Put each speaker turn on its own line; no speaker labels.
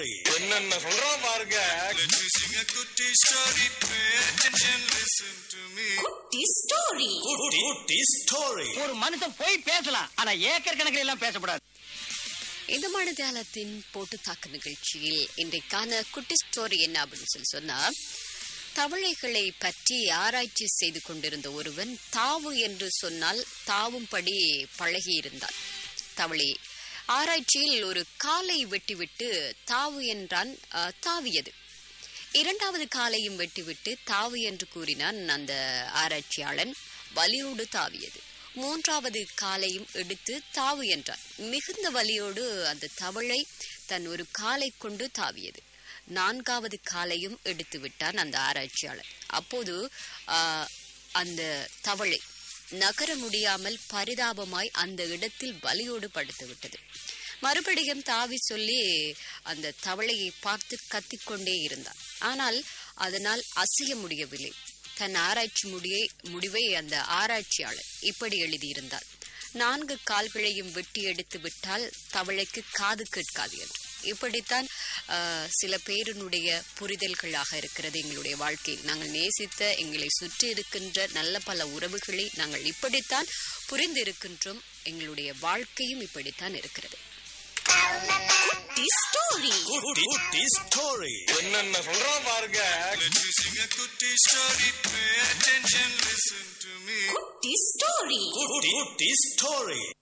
story.
என்னென்ன சொல்றான் பாருங்க
Let me sing a kutti story. Pay attention, listen to me.
Kutti story
Kutti, kutti story.
ஒரு மனுஷன் போய் பேசலாம் ஆனா ஏக்கர் கணக்கில் எல்லாம் பேசக்கூடாது
இந்த மனதாளத்தின் போட்டு தாக்கு நிகழ்ச்சியில் இன்றைக்கான குட்டி ஸ்டோரி என்ன அப்படின்னு சொல்லி சொன்னா தவளைகளை பற்றி ஆராய்ச்சி செய்து கொண்டிருந்த ஒருவன் தாவு என்று சொன்னால் தாவும்படி பழகியிருந்தான் தவளை ஆராய்ச்சியில் ஒரு காலை வெட்டிவிட்டு தாவு என்றான் அஹ், தாவியது இரண்டாவது காலையும் வெட்டிவிட்டு தாவு என்று கூறினான் அந்த ஆராய்ச்சியாளன் வலியோடு தாவியது மூன்றாவது காலையும் எடுத்து தாவு என்றான் மிகுந்த வலியோடு அந்த தவளை தன் ஒரு காலை கொண்டு தாவியது நான்காவது காலையும் எடுத்து விட்டான் அந்த ஆராய்ச்சியாளர் அப்போது ஆ, அந்த தவளை நகர முடியாமல் பரிதாபமாய் அந்த இடத்தில் வலியோடு படுத்து விட்டது மறுபடியும் தாவி சொல்லி அந்த தவளையை பார்த்து கத்திக்கொண்டே இருந்தான் ஆனால் அதனால் அசைய முடியவில்லை தன் ஆராய்ச்சி முடியை முடிவை அந்த ஆராய்ச்சியாளர் இப்படி எழுதியிருந்தார் நான்கு கால்களையும் வெட்டி எடுத்து விட்டால் தவளைக்கு காது கேட்காது என்று இப்படித்தான் ஆஹ், சில பேரினுடைய புரிதல்களாக இருக்கிறது எங்களுடைய வாழ்க்கையில் நாங்கள் நேசித்த எங்களை சுற்றி இருக்கின்ற நல்ல பல உறவுகளை நாங்கள் இப்படித்தான் புரிந்திருக்கின்றோம் எங்களுடைய வாழ்க்கையும் இப்படித்தான் இருக்கிறது
குட்டி ஸ்டோரி
Kutti, kutti story.
என்னென்ன சொல்றான் பாருங்க
Let me sing a kutti story. Pay attention, listen to me.
Kutti story
Kutti, kutti story.